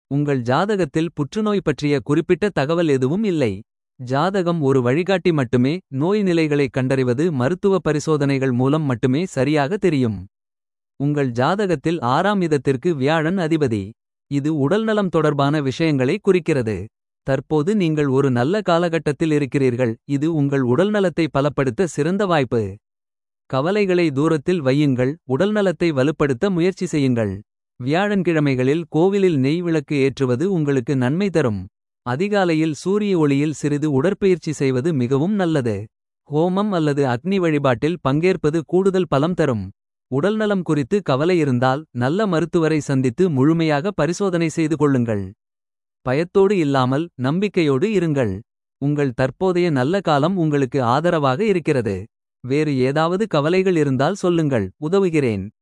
உங்கள் ஜாதகத்தில் புற்றுநோய் பற்றிய குறிப்பிட்ட தகவல் எதுவும் இல்லை. ஜாதகம் ஒரு வழிகாட்டி மட்டுமே நோய் நிலைகளைக் கண்டறிவது மருத்துவ பரிசோதனைகள் மூலம் மட்டுமே சரியாக தெரியும். உங்கள் ஜாதகத்தில் ஆறாம் இதத்திற்கு வியாழன் அதிபதி. இது உடல்நலம் தொடர்பான விஷயங்களை குறிக்கிறது. தற்போது நீங்கள் ஒரு நல்ல காலகட்டத்தில் இருக்கிறீர்கள் இது உங்கள் உடல்நலத்தை பலப்படுத்த சிறந்த வாய்ப்பு. கவலைகளை தூரத்தில் வையுங்கள் உடல்நலத்தை வலுப்படுத்த முயற்சி செய்யுங்கள். வியாழன்கிழமைகளில் கோவிலில் நெய் விளக்கு ஏற்றுவது உங்களுக்கு நன்மை தரும். அதிகாலையில் சூரிய ஒளியில் சிறிது உடற்பயிற்சி செய்வது மிகவும் நல்லது. ஹோமம் அல்லது அக்னி வழிபாட்டில் பங்கேற்பது கூடுதல் பலம் தரும். உடல்நலம் குறித்து கவலை இருந்தால் நல்ல மருத்துவரை சந்தித்து முழுமையாக பரிசோதனை செய்து கொள்ளுங்கள். பயத்தோடு இல்லாமல் நம்பிக்கையோடு இருங்கள். உங்கள் தற்போதைய நல்ல காலம் உங்களுக்கு ஆதரவாக இருக்கிறது. வேறு ஏதாவது கவலைகள் இருந்தால் சொல்லுங்கள் உதவுகிறேன்.